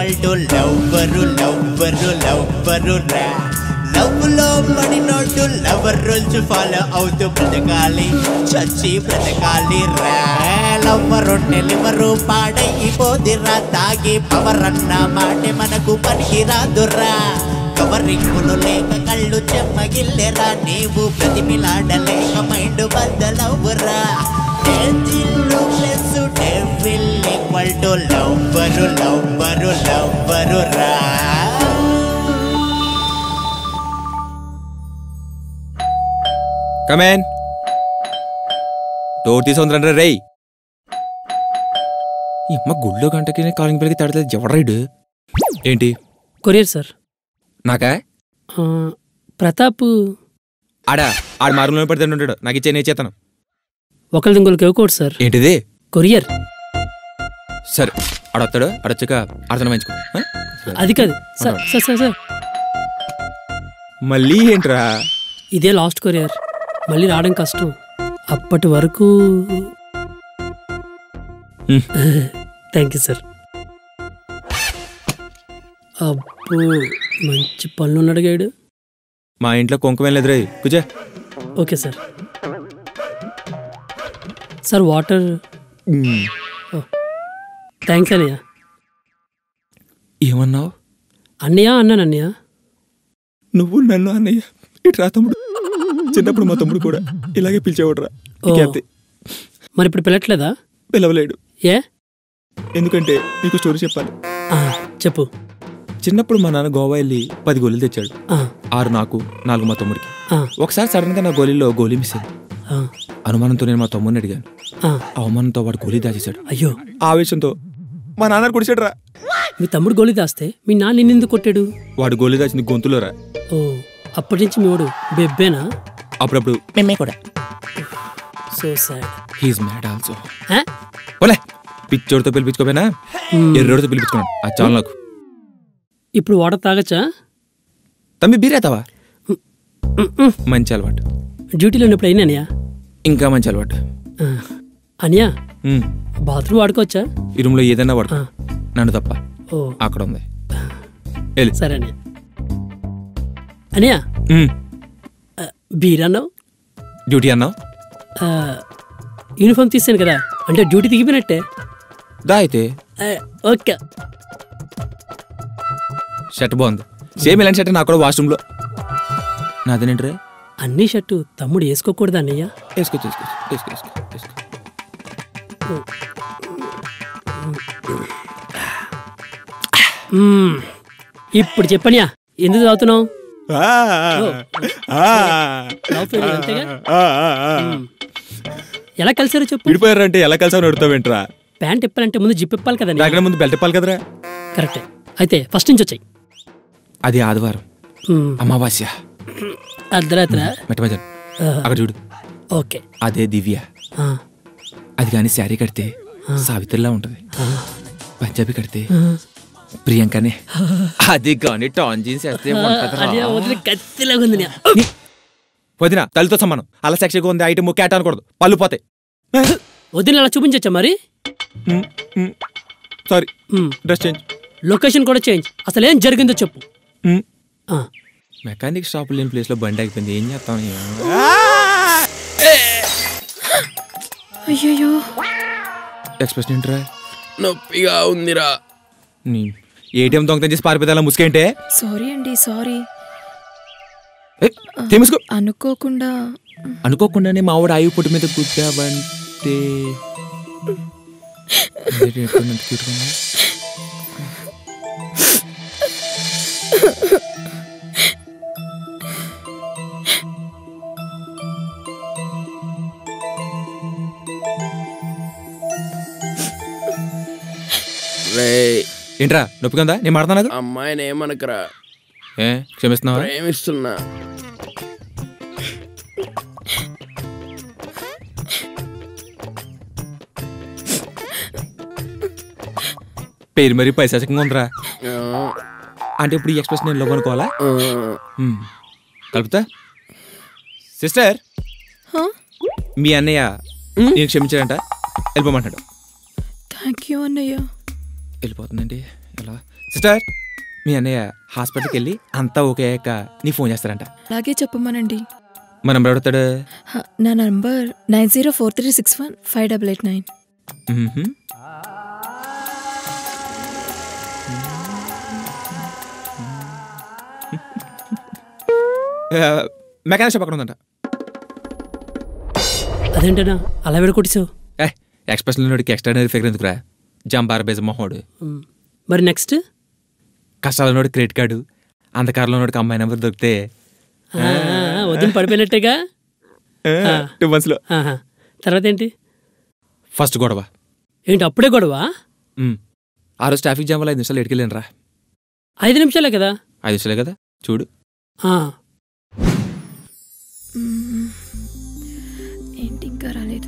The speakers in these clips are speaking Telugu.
Equal to lover lover lover రా లవ్ లో పడినోడు లవర్ రూల్స్ ఫాలో అవుతూ బ్రతకాలి చచ్చి బ్రతకాలి రా లవ్వరు నెలివరు పాడైపోదిరా తాగి పవర్ అన్న మాటే మనకు పనికి రాదురా కవరింగులు లేక కళ్ళు చెమ్మగిల్లెరా నీవు ప్రతిమిలాడలేక మైండ్ బద్దలవురా డేజిల్లు plus devil equal to lover lover lover రా కమేన్ డోర్ తీసుకుందంటే రేయ్ ఈ అమ్మ గుళ్ళో గంటకి కాలింగ్ పెరిగి తడలేదు ఎవడ్రైడు ఏంటి కొరియర్ సార్ నాకా ఆ, ప్రతాప్ ఆడా ఆడు మారులో పెడితే ఉంటాడు నాకు ఇచ్చే నేను చేతాను ఒకరి ఇంకొకరికి ఇవ్వకూడదు సార్ ఏంటిది కొరియర్ సరే ఆడొస్తాడు ఆడొచ్చాక అర్థం పెంచుకో ఆ? అది కాదు సార్ సార్ సార్ సార్ మళ్ళీ ఏంట్రా ఇదే లాస్ట్ కొరియర్ మళ్ళీ రావడం కష్టం అప్పటి వరకు హ్మ్. థ్యాంక్ యూ సార్ అబ్బో మంచి పనులు ఉన్నాడు గైడు మా ఇంట్లో కుంకుమేం లేదురే పూజ okay sir sir water thanks అన్నయ్య ఏమన్నావు అన్నయ్య అన్నాను అన్నయ్య నువ్వు నన్ను అన్నయ్య ఇట్రా తమ్ముడు చిన్నప్పుడు మా తమ్ముడు కూడా ఇలాగే పిలిచేవాడురా ఓ. ఇంకేంతే. మరి ఇప్పుడు పిలట్లేదా పిలవలేడు ఏ ఎందుకంటే నీకు స్టోరీ చెప్పాలి ఆ, చెప్పు చిన్నప్పుడు మా నాన్న గోవా వెళ్ళి పది గోళీలు తెచ్చాడు ఆ, ఆరు నాకు నాలుగు మా తమ్ముడికి ఆ, ఒకసారి సడన్ గా నా గోళీలో గోళీ మిస్ అయింది ఆ, అనుమానంతో నేను మా తమ్ముడిని అడిగాను ఆ. అవమానంతో వాడు గోళీ దాచేశాడు అయ్యో ఆవేశంతో మా నాన్న కుడిచాడు రా మీ తమ్ముడు గోళీ దాస్తే మీ నాన్న నిన్నెందుకు కొట్టాడు వాడు గోళీ దాచింది గొంతులో రా ఓ అప్పటి నుంచి మీ వాడు బెబ్బేనా అప్పుడప్పుడు మేమే కూడా so sad he's mad also ఓలే పిచ్చోడితో పిలిపించుకోపోయినా Hmm. ఎర్రోడితో పిలిపించుకున్నాను అది చాలు నాకు ఇప్పుడు వాటర్ తాగచ్చా తమ్మి బీరేతావా మంచి అలవాటు డ్యూటీలో ఉన్నప్పుడు అయినా ఇంకా మంచి అలవాటు అనియా ఉమ్, బాత్రూమ్ వాడుకోవచ్చా ఈ రూమ్లో ఏదైనా వాడు ఆ, నన్ను తప్ప ఓ అక్కడ ఉంది వెళ్ళి సరే అనియా అనియా ఉమ్, బీర్ అన్నావు డ్యూటీ అన్నావు ఆ, యూనిఫామ్ తీసాను కదా అంటే డ్యూటీ దిగిపోయినట్టే దా అయితే ఆ, ఓకే షర్ట్ బాగుంది సేమ్ ఇలాంటి షర్ట్ నాకు కూడా వాష్రూమ్లో నాదేనేంట్రే అన్ని షర్టు తమ్ముడు వేసుకోకూడదా అన్నయ్య వేసుకో వేసుకో వేసుకో వేసుకో వేసుకో మ్మ్. ఇప్పుడు చెప్పనియా ఎందుకు తాగుతున్నావు లవ్ ఫెయిల్యూర్ అంతేగా మ్మ్. ఎలా కలిసారో చెప్పు విడిపోయారంటే ఎలా కలిసావు అడుగుతావేంట్రా ప్యాంట్ ఇప్పాలంటే ముందు జిప్ ఇప్పాలి కదండి నాకన్నా ముందు బెల్ట్ ఇప్పాలి కదరా కరెక్టే అయితే ఫస్ట్ నుంచి వచ్చాయి అది ఆదివారం అమావాస్య అర్ధరాత్ర మెట్ట మధ్య అక్కడ చూడు ఓకే అదే దివ్య ఆ, అది కానీ శారీ కడితే సావిత్రిలా ఉంటది ఆ, పంజాబీ కడితే ఆ. ప్రియాంకనే అది కానీ టాన్ జీన్స్ వేస్తే ఉంటదిరా. అది వదిలి కత్తిలాగా ఉంది నీ. వదిన తల్లితో సమానం అలా సెక్షగా ఉంది ఐటమ్ క్యాట్ అనకూడదు పళ్ళు పోతాయి వదిన అలా చూపించచ్చా మరి సారీ మ్మ్. డ్రెస్ చేంజ్ లొకేషన్ కూడా చేంజ్ అసలు ఏం జరిగిందో చెప్పు ఆ, మెకానిక్ షాప్ లేని ప్లేస్ లో బండి ఆగిపోయింది ఏం చేస్తాం అయ్యయ్యో ఎక్స్ప్రెషన్ ఏంట్రా నొప్పిగా ఉందిరా నీ ఏటీఎం దొంగతనం చేసి పారిపోతే అలా ముసుకేంటే సారీ అండి సారీ తెమిసుకో అనుకోకుండా అనుకోకుండానే మా ఆవిడ ఆయువు పొట్టు మీద కూర్చావంటే ఏంటి ఎక్కడ ఎంత cute గా ఉంది? రే ఏంట్రా నొప్పి ఉందా నేను మాడతాను నాకు అమ్మాయిని ఏమనకరా ఏ క్షమిస్తున్నావా ప్రేమిస్తున్నా పేరు మరి పైశాచకంగా ఉందిరా ఆ, అంటే ఇప్పుడు ఈ ఎక్స్ప్రెషన్ నేను లవ్ అనుకోవాలా ఆ. హ్మ్. కలుపుతా సిస్టర్ హా? మీ అన్నయ్య నేను క్షమించాడంట వెళ్ళిపోమంటాడు థ్యాంక్ యూ అన్నయ్య వెళ్ళిపోతుందండి ఎలా సిస్టర్ మీ అన్నయ్య హాస్పిటల్కి వెళ్ళి అంతా ఓకే అయ్యాక నీ ఫోన్ చేస్తారంట అలాగే చెప్పమనండి మా నెంబర్ అడుగుతాడు హ, నా number nine zero four three six one five double eight nine మ్మ్హ్మ్. ఆ, మెకానిక్ షాప్ అక్కడ ఉందంట అదేంటనా అలా విడకొట్టేసావు ఏ ఎక్స్ప్రెషన్ నోడికి ఎక్స్ట్రాడినరీ ఫిగర్ ఎందుకురా జంబార్ బేజ మొహోడు ఉమ్. మరి నెక్స్ట్ కష్టాల నోడి క్రెడిట్ కార్డు అంధకారంలో నోడికి అమ్మాయి నెంబర్ దొరికితే వదిలి పడిపోయినట్టేగా టూ మంత్స్లో ఆహా. తర్వాత ఏంటి ఫస్ట్ గొడవ ఏంటి అప్పుడే గొడవ మ్. ఆ రోజు ట్రాఫిక్ జామ్ వల్ల ఐదు నిమిషాలు ఎటుకెళ్ళాను రా ఐదు నిమిషాలే కదా ఐదు నిమిషాలే కదా చూడు ఆ. మ్మ్. ఏంటి ఇంకా రాలేదు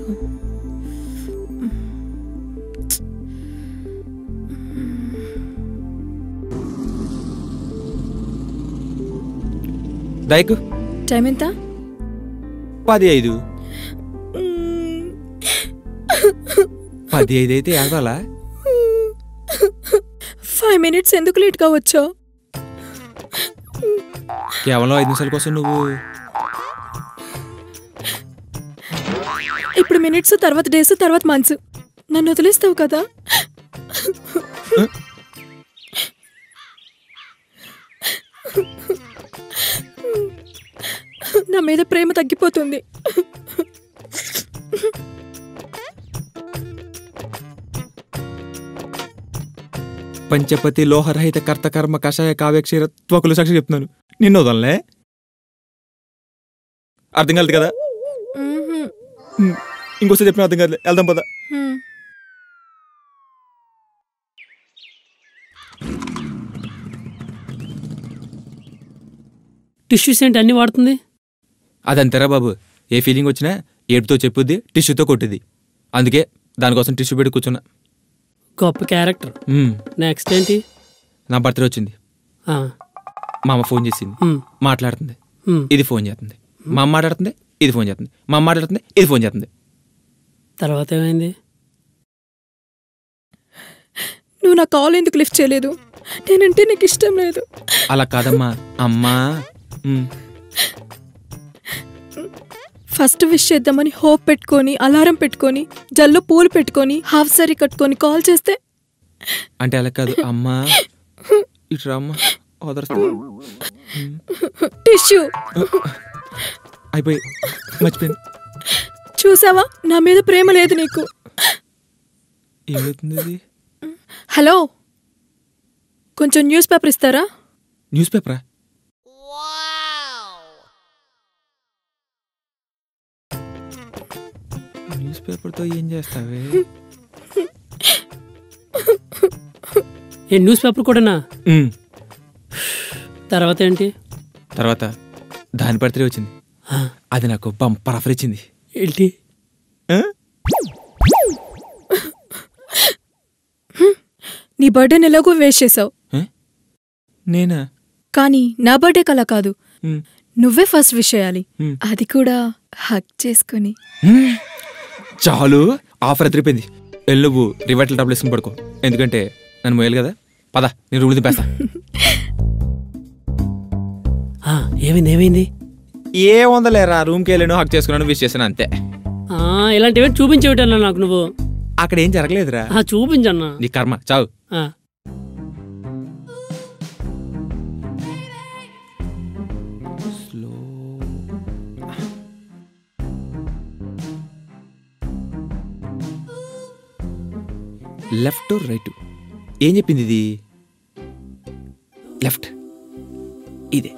దయకు టైం ఎంత పది ఐదు పది ఐదు అయితే ఏడవాలా ఫైవ్ మినిట్స్ ఎందుకు లేట్గా వచ్చావు కేవలం ఐదు నిమిషాల కోసం నువ్వు ఇప్పుడు మినిట్స్ తర్వాత డేస్ తర్వాత మంత్స్ నన్ను వదిలేస్తావు కదా నా మీద ప్రేమ తగ్గిపోతుంది పంచపతి లోహరహిత కర్తకర్మ కషాయ కావ్యక్షీర త్వకులు సాక్షి చెప్తున్నాను నిన్ను వదలనే అర్థం కాదు కదా మ్మ్హ్మ్. మ్. ఇంకోసారి చెప్పిన అర్థం కాదు వెళ్దాం పద హ్మ్. టిష్యూస్ ఏంటి అన్ని వాడుతుంది అదంతేరా బాబు ఏ ఫీలింగ్ వచ్చినా ఏడుతో చెప్పుద్ది టిష్యూతో కొట్టిద్ది అందుకే దానికోసం టిష్యూ పెట్టి కూర్చున్నా గొప్ప క్యారెక్టర్ మ్. నెక్స్ట్ ఏంటి నా బర్త్డే వచ్చింది ఆ. మా అమ్మ ఫోన్ చేసింది ఉమ్. మాట్లాడుతుంది ఉమ్. ఇది ఫోన్ చేస్తుంది మా అమ్మ మాట్లాడుతుంది ఇది ఫోన్ చేస్తుంది మా అమ్మ మాట్లాడుతుంది ఇది ఫోన్ చేస్తుంది తర్వాత ఏమైంది నువ్వు నా కాల్ ఎందుకు లిఫ్ట్ చేయలేదు నేనంటే నీకు ఇష్టం లేదు అలా కాదమ్మా అమ్మా మ్. ఫస్ట్ విష్ చేద్దామని హోప్ పెట్టుకొని అలారం పెట్టుకొని జల్లో పూలు పెట్టుకొని హాఫ్ సారీ కట్టుకొని కాల్ చేస్తే అంటే అలా కాదు అమ్మా ఇటు అమ్మా ఓదర్స్తా టిష్యూ అయిపోయి మర్చిపోయింది చూసావా నా మీద ప్రేమ లేదు నీకు ఏమవుతుంది ఇది హలో కొంచెం న్యూస్ పేపర్ ఇస్తారా న్యూస్ పేపరా న్యూస్ పేపర్తో ఏం చేస్తావే ఏ న్యూస్ పేపర్ కూడానా మ్. తర్వాత ఏంటి తర్వాత దాని బర్త్డే వచ్చింది ఆ. అది నాకు బంపర్ ఆఫర్ ఇచ్చింది ఏంటి ఆ? నీ బర్త్డేని ఎలాగో వేస్ట్ చేసావు ఆ? నేనా కానీ నా బర్త్డే కలా కాదు మ్. నువ్వే ఫస్ట్ విష్ చేయాలి మ్. అది కూడా హక్ చేసుకొని మ్. చాలు ఆఫర్ ఎదిరిపోయింది వెళ్ళి నువ్వు రివర్టల్ డబ్బులు వేసుకుని పడుకో ఎందుకంటే నన్ను మోయాలి కదా పద నేను రూల్ దింపేస్తా ఆ, ఏమైంది ఏమైంది ఏ వందలేరా రూమ్కి వెళ్ళాను హక్ చేసుకున్నాను విష్ చేశాను అంతే ఆ, ఇలాంటివి చూపించేవిటన్నా నాకు నువ్వు అక్కడ ఏం జరగలేదురా ఆ, చూపించన్నా నీ కర్మ చావు ఆ. లెఫ్ట్ రైట్ ఏం చెప్పింది ఇది లెఫ్ట్ ఇదే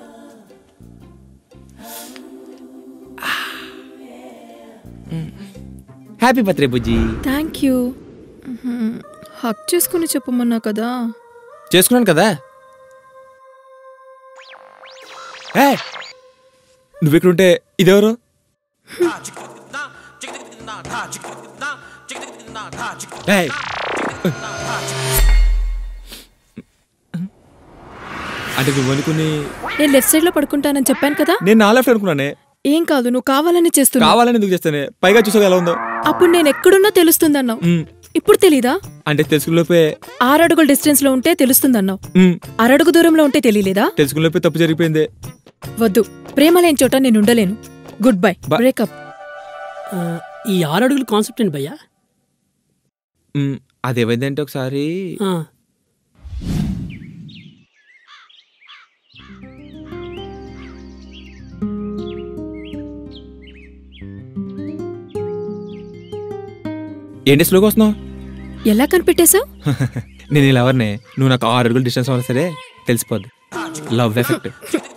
హ్యాపీ బర్త్డే బుజ్జి థ్యాంక్ యూ హక్ చేసుకుని చెప్పమన్నా కదా చేసుకున్నాను కదా ఏ నువ్వు ఇక్కడ ఉంటే ఇదెవరు ఏయ్. అంటే నువ్వు అనుకుని నేను లెఫ్ట్ సైడ్ లో పడుకుంటానని చెప్పాను కదా నేను నా లెఫ్ట్ అనుకున్నానే ఏం కాదు నువ్వు కావాలని చేస్తున్నావు కావాలని ఎందుకు చేస్తానే పైగా చూసావు ఎలా ఉందో అప్పుడు నేను ఎక్కడున్నా తెలుస్తుందన్నావు మ్, ఇప్పుడు తెలీదా అంటే తెలుసుకులోపే ఆరు అడుగుల డిస్టెన్స్ లో ఉంటే తెలుస్తుందన్నావు ఉమ్, అరడుగు దూరంలో ఉంటే తెలియలేదా తెలుసుకులోపే తప్పు జరిగిపోయింది వద్దు ప్రేమ లేని చోట నేను ఉండలేను గుడ్ బై Bye. బ్రేకప్ ఆ, ఈ ఆరు అడుగుల కాన్సెప్ట్ ఏంటి భయ్యా ఉమ్, అదేమైందంటే ఒకసారి ఆ, ఏంటి స్లోగా వస్తున్నావు ఎలా కనిపెట్టేశావు నేను ఇలా ఎవరినే నువ్వు నాకు ఆరు అడుగులు డిస్టెన్స్ అవ్వాలి సరే తెలిసిపోద్ది లవ్ ఎఫెక్ట్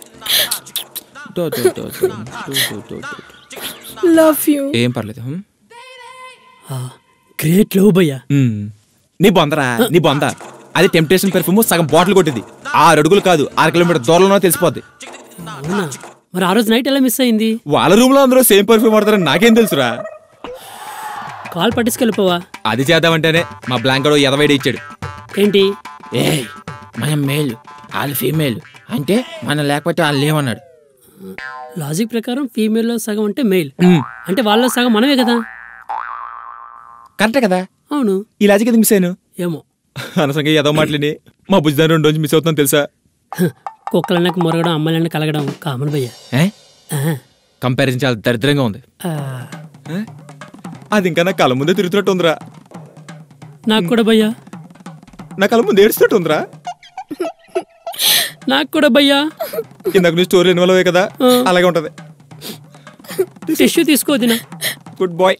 లవ్ యూ ఏం పర్లేదు హ్మ్? ఆ, గ్రేట్ లవ్ భయ్యా ఉమ్. నీ బొందరా నీ బొంద అది టెంప్టేషన్ పెర్ఫ్యూమ్ సగం బాటిల్ కొట్టింది ఆరు అడుగులు కాదు ఆరు కిలోమీటర్ దూరంలో తెలిసిపోద్ది అవునా మరి ఆ రోజు నైట్ ఎలా మిస్ అయింది వాళ్ళ రూమ్ లో అందరూ సేమ్ పర్ఫ్యూమ్ వాడతారని నాకేం తెలుసురా కాల్ పట్టించుకెళ్ళిపోవా అది చేద్దామంటేనే మా బ్లాంకెట్ ఎదవైడి ఇచ్చాడు ఏంటి ఏ మనం మేలు వాళ్ళు ఫీమేల్ అంటే మనం లేకపోతే వాళ్ళు లేవన్నాడు లాజిక్ ప్రకారం ఫీమేల్లో సగం అంటే మెయిల్ ఉమ్. అంటే వాళ్ళలో సగం మనమే కదా కరెక్టే కదా అవును ఈ లాజిక్ ఎందుకు మిస్ అయ్యాను ఏమో అనసంగా ఏదో మాటలని మా బుజ్జిదాని రెండు రోజు మిస్ అవుతుందని తెలుసా హ, కుక్కలన్నకు మొరగడం అమ్మాయిలన్న కలగడం కామన్ భయ్యా ఏ ఆహా. కంపారిజన్ చాలా దరిద్రంగా ఉంది ఆ, ఏ? అది ఇంకా నా కళ్ళ ముందే తిరుగుతున్నట్టు ఉందిరా నాకు కూడా భయ్యా నా కళ్ళ ముందు ఏడుస్తున్నట్టు ఉందిరా నాకు కూడా భయ్యా ఇందాక నువ్వు స్టోరీ ఇన్వాల్వ్ అయ్యే కదా అలాగే ఉంటది టిష్యూ తీసుకోదినా గుడ్ బాయ్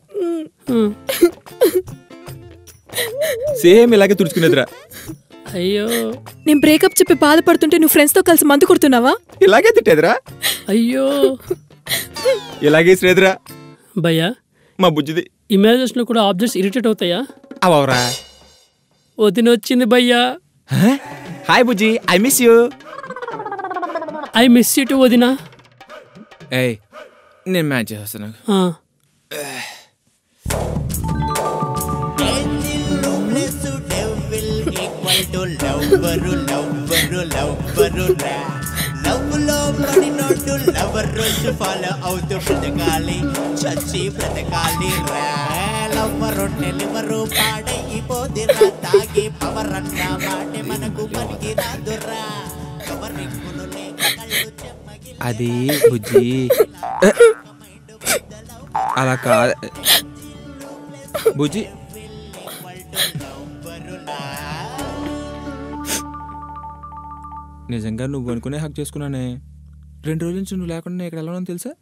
సేమ్ ఇలాగే తుడుచుకునేదిరా అయ్యో నేను బ్రేకప్ చెప్పి బాధపడుతుంటే నువ్వు ఫ్రెండ్స్ తో కలిసి మందు కొడుతున్నావా ఇలాగే తిట్టేదిరా అయ్యో ఇలాగే శ్రేదిరా భయ్యా మా బుజ్జిది ఇమాజినేషన్ లో కూడా ఆబ్జెక్ట్స్ ఇరిటేట్ అవుతాయా అవరా వదిన వచ్చింది భయ్యా హాయ్ బుజ్జి I miss you I miss ఇటు వదినా ఏయ్ నేను మ్యాచ్ చేస్తాను ఆ, plus devil equal to lover lover lover రా లవ్ లో పడినట్టు లవర్ రోజు ఫాలో అవుతూ బ్రతకాలి చచ్చి బ్రతకాలి రా లవ్వరు డెలివరు పాడైపోదిరా తాగి పవర్ అన్న మాటే మనకు పనికి రాదురా కవరింగులు లేక కళ్ళు చెమ్మగి అది బుజ్జి అలా కాదు బుజ్జి నిజంగా నువ్వు అనుకునే హక్ చేసుకున్నానే రెండు రోజుల నుంచి నువ్వు లేకుండా నేను ఇక్కడ ఎలా ఉన్నాను తెలుసా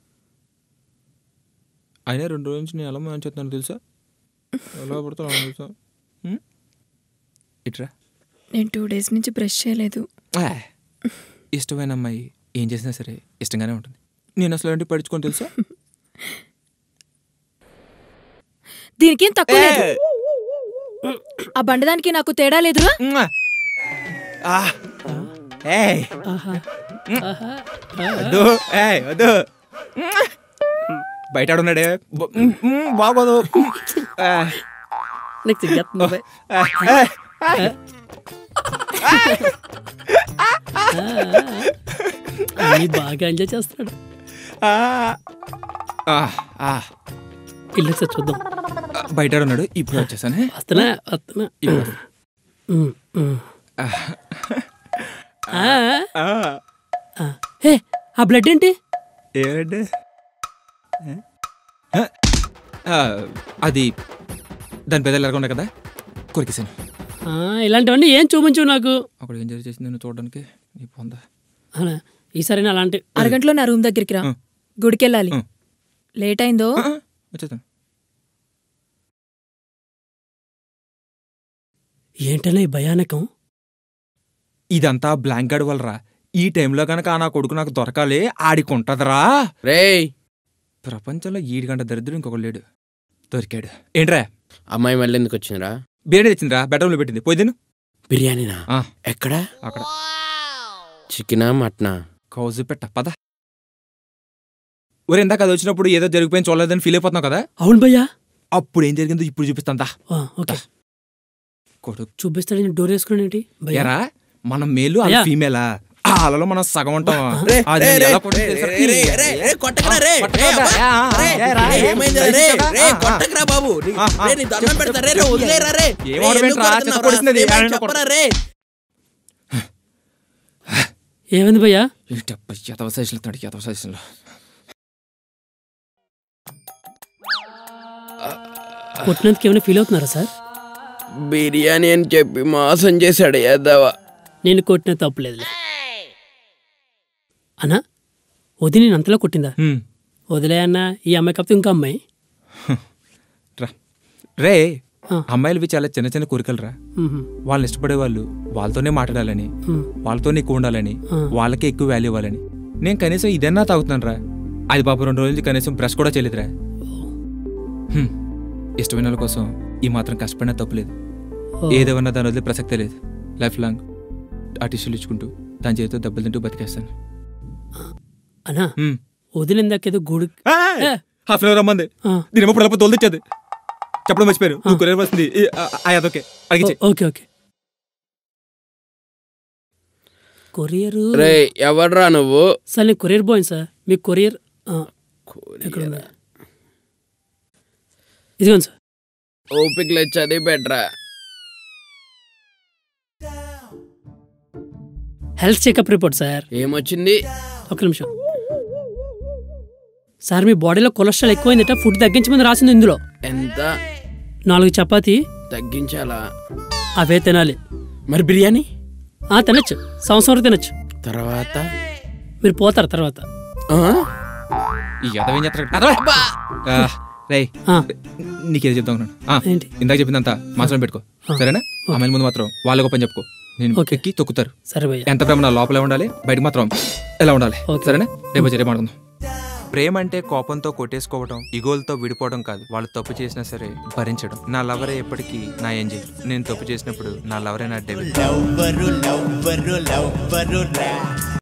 అయినా రెండు రోజుల నుంచి నేను ఎలా మంచి చెప్తాను తెలుసా ఎలా పడుతున్నాను తెలుసా ఉం? ఇట్రా నేను టూ డేస్ నుంచి బ్రష్ చేయలేదు ఆ, ఇష్టమైన అమ్మాయి ఏం చేసినా సరే ఇష్టంగానే ఉంటుంది నేను అసలు ఏంటి పడుచుకొని తెలుసా దీనికేం తక్కువ లేదు ఆ బండదానికి నాకు తేడా లేదురా మ్వా. ఆ. ఏయ్ ఆహా ఆహా వద్దు ఏయ్ వద్దు బయట ఉన్నాడే బాగోదు ఆ, నెక్స్ట్ సిగ్గేస్తుంది భయ్. ఆ, ఏయ్. అన్నీ బాగా ఎంజాయ్ చేస్తాడు ఆ. ఆ, ఆ. ఇల్లు ఒకసారి చూద్దాం బయట ఉన్నాడు ఇప్పుడు వచ్చేసానే వస్తున్నా వస్తున్నా ఇప్పుడు వస్తా. ఉమ్, ఉమ్. ఆ, ఆ. ఆ. హే ఆ బ్లడ్ ఏంటి ఏమంటే అది దాని పెద్దలు ఎలాగ ఉన్నాయి కదా కొరికేసాను ఆ, ఇలాంటివన్నీ ఏం చూపించు నాకు అక్కడ ఏం జరిగి చేసింది నేను చూడడానికి నీ పొంద అవునా ఈసారి అలాంటి అరగంటలో నా రూమ్ దగ్గరికి రా ఉం. గుడికెళ్ళాలి ఉం. లేట్ అయిందో వచ్చేస్తాను ఏంటనే ఈ భయానకం ఇదంతా బ్లాంక్ గార్డ్ వల్లరా ఈ టైంలో కనుక నా కొడుకు నాకు దొరకాలి ఆడికి ఉంటదిరా రేయ్ ప్రపంచంలో ఈడి గంట దరిద్రం ఇంకొకడు లేడు దొరికాడు ఏంట్రా అమ్మాయి మళ్ళీ ఎందుకు వచ్చిందిరా బిర్యానీ తెచ్చిందిరా బెడ్రూమ్లో పెట్టింది పోయిదేను బిర్యానీనా ఆ, ఎక్కడ అక్కడ చికెనా మటనా కౌజు పెట్ట పద ఒరే ఇందాక అది వచ్చినప్పుడు ఏదో జరిగిపోయింది చూడలేదని ఫీల్ అయిపోతున్నావు కదా అవును భయ్యా అప్పుడు ఏం జరిగిందో ఇప్పుడు చూపిస్తాందా ఆ, ఓకే కొడుకు చూపిస్తాడు డోర్ వేసుకున్నాడు ఏంటి భయ్యా ఎరా మనం మేలు అది అయ్యా. ఫీమేలా ఆ అలలో మనం సగం ఉంటాం రే, అది రే, ఎలా రే, కొట్టింది రే, తెలుసా? రే, రే, రే, రే, కొట్టకురా, రే, రే, అబ్బా, రే, రే, ఏమైందిరా, రే, రే, కొట్టకురా బాబు నీ- రే, నీ దండం పెడతా, రే, రే, వదిలేరా, రే. ఏం రే, ఆడమేంట్రా, ఎందుకు కొడుతున్నావురా? చిత్త కొడుతున్నది, ఏమైంది ఏమైనా చెప్పరా, రే. ఏమైంది భయ్యా ఏంటి అబ్బా, ఎదవ సైజులు ఎత్తాడు, ఎదవ సైజులు. కొట్టినందుకు ఏమైనా ఫీల్ అవుతున్నారా సార్ బిర్యానీ అని చెప్పి మోసం చేశాడు ఎద్దవా నేను కొట్టిన తప్పులేదులే అన్నా వదిన నేను అంతలో కొట్టిందా హ్మ్, వదిలే అన్న ఈ అమ్మాయి కాకపోతే ఇంకో అమ్మాయి రా. రే ఆ. అమ్మాయిలవి చాలా చిన్న చిన్న కోరికలు రా మ్మ్. వాళ్ళని ఇష్టపడే వాళ్ళు వాళ్ళతోనే మాట్లాడాలని మ్మ్. వాళ్ళతోనే ఎక్కువ ఉండాలని ఆ. వాళ్ళకే ఎక్కువ వాల్యూ ఇవ్వాలని నేను కనీసం ఇదన్నా తాగుతున్నాను రా అది పాప రెండు రోజులు కనీసం బ్రష్ కూడా చేయలేదురా హ్మ్. ఇష్టమైన వాళ్ళ కోసం ఈ మాత్రం కష్టపడినా తప్పులేదు ఓ. ఏదేమన్నా దాని వదిలే ప్రసక్తే లేదు లైఫ్ లాంగ్ ఆ టిష్యూలు ఇచ్చుకుంటూ దాని చేతితో దెబ్బలు తింటూ బతికేస్తాను అన్నా హ్మ్. వదిలిందాకేదో గుడి ఏ. హాఫ్ అన్ అవర్ రమ్మంది ఆ. దీని ఎప్పుడు తోలు తోలుదిచ్చేది చెప్పడం మర్చిపోయారు నువ్వు కొరియర్ వస్తుంది ఈ, ఆ, ఆ, అదొకే అడిగిచ్చే ఓ- ఓకే ఓకే కొరియర్ రే ఎవడ్రా నువ్వు సార్ నేను కొరియర్ బాయ్ సార్ మీ కొరియర్ ఆ, ఎక్కడ ఉంది ఇదిగోండి సార్ ఓపిక లేదు చదివి పెట్టరా హెల్త్ చెకప్ రిపోర్ట్ సార్ ఏమొచ్చింది ఒక నిమిషం సార్ మీ బాడీలో కొలెస్ట్రాల్ ఎక్కువైందట ఫుడ్ తగ్గించమని రాసింది ఇందులో ఎంత నాలుగు చపాతీ తగ్గించాలా అవే తినాలి మరి బిర్యానీ ఆ తినచ్చు సంవత్సరం వరకు తినచ్చు తర్వాత మీరు పోతారు తర్వాత ఆ? ఈ ఎదవ ఏం చేస్తాడు ఎదవ! ఆ, రేయ్ ఆ, నీకేదో చెప్తా ఉన్నాను ఆ, ఏంటి ఇందాక చెప్పిందంతా మాసం పెట్టుకో సరేనా అమ్మాయిల ముందు మాత్రం వాళ్ళ గొప్పని చెప్పుకో నేను ఓకే. ఎక్కి తొక్కుతారు సరే భయ్య ఎంత ప్రేమ నా లోపలే ఉండాలి బయటకు మాత్రం ఎలా ఉండాలి ఓకే. సరేనా రేపు వచ్చి రేపు మాట్లాడుకుందాం ప్రేమ అంటే కోపంతో కొట్టేసుకోవడం ఇగోలతో విడిపోవడం కాదు వాళ్ళు తప్పు చేసినా సరే భరించడం నా లవరే ఎప్పటికీ నా ఏంజల్ నేను తప్పు చేసినప్పుడు నా లవరే నా డెవిల్ లవ్వరు లవ్వరు లవ్వరు రా